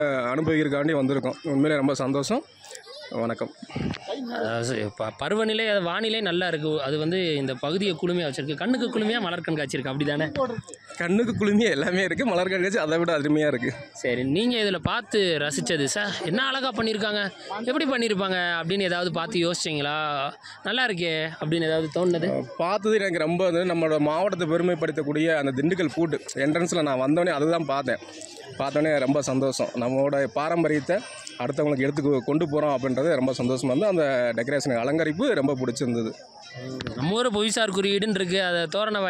அனுபவிக்கிறதுக்காண்டி வந்திருக்கோம் உண்மையிலே ரொம்ப சந்தோஷம் வணக்கம் அதாவது ப பருவநிலை அது வானிலை நல்லா இருக்குது அது வந்து இந்த பகுதியை குளுமையாக வச்சிருக்கு கண்ணுக்கு குளுமையாக மலர் கண்காட்சி இருக்குது அப்படி தானே கண்ணுக்கு குளுமையாக எல்லாமே இருக்குது மலர் கண்காட்சி அதை விட அருமையாக இருக்குது சரி நீங்கள் இதில் பார்த்து ரசித்தது சார் என்ன அழகாக பண்ணியிருக்காங்க எப்படி பண்ணியிருப்பாங்க அப்படின்னு ஏதாவது பார்த்து யோசிச்சிங்களா நல்லா இருக்கே அப்படின்னு ஏதாவது தோணுனது பார்த்தது எனக்கு ரொம்ப வந்து நம்மளோட மாவட்டத்தை பெருமைப்படுத்தக்கூடிய அந்த திண்டுக்கல் ஃபுட் என்ட்ரன்ஸில் நான் வந்தோடனே அதுதான் பார்த்தேன் பார்த்தோன்னே ரொம்ப சந்தோஷம் நம்மளோட பாரம்பரியத்தை அடுத்தவங்களுக்கு எடுத்து கொ- கொண்டு போகிறோம் அப்படின்றது ரொம்ப சந்தோஷமாக இருந்து அந்த டெக்கரேஷன் அலங்கரிப்பு ரொம்ப பிடிச்சிருந்தது நம்ம ஊர் புவிசார் குறியீடுன்னு இருக்குது அதை தோரண